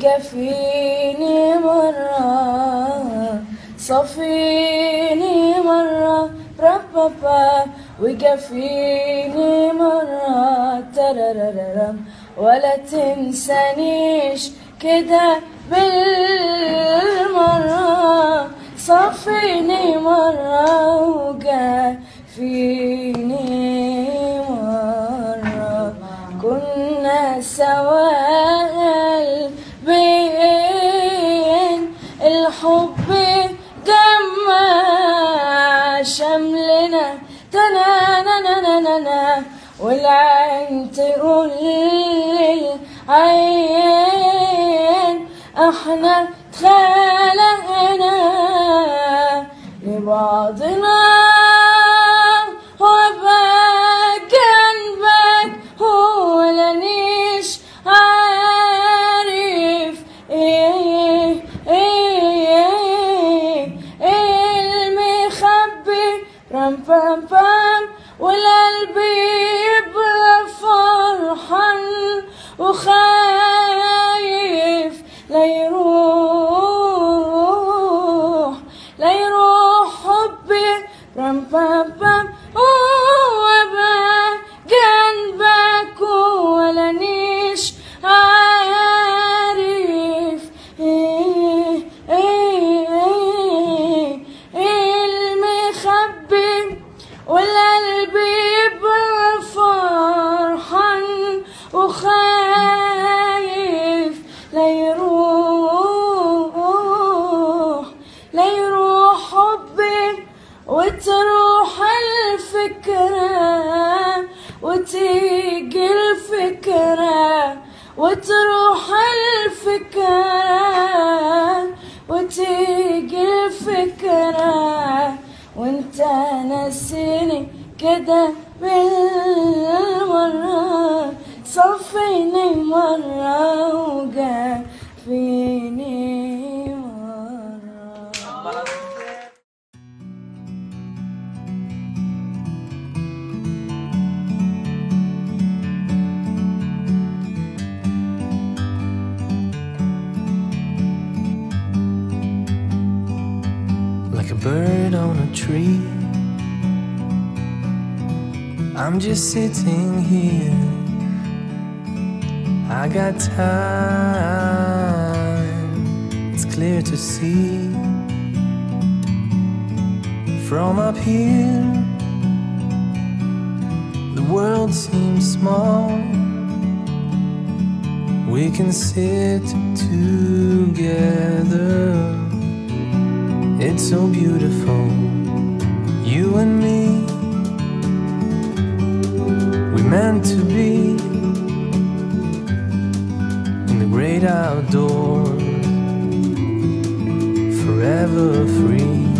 وكفيني مرة صفيني مرة ربابا وكفيني مرة تررررم ولا تنسانيش كده بالمرة صفيني مرة وكفيني مرة كنا سوا بين الحب جمع شملنا تنانانانانا والعين تقول للعين احنا اتخلقنا لبعضنا وابقى جنبك هو لانيش عارف ايه ايه ايه المخبي رم بام بام والقلب يبقى فرحان وخايف لا يروح لا يروح حبي رم بام بام وابقى جنبك ولا نيش عارف ايه ايه ايه ايه المخبي والقلب يبقى فرحان وخايف لا يروح لا يروح حبي وتروح الفكرة وتيجي الفكرة وتروح الفكرة وتيجي الفكرة وانت ناسيني كده بالمرة صفيني مرة وجافيني مرة like a bird on a tree. I'm just sitting here. I got time, it's clear to see. From up here, the world seems small. We can sit together. It's so beautiful, you and me. We meant to be in the great outdoors, forever free.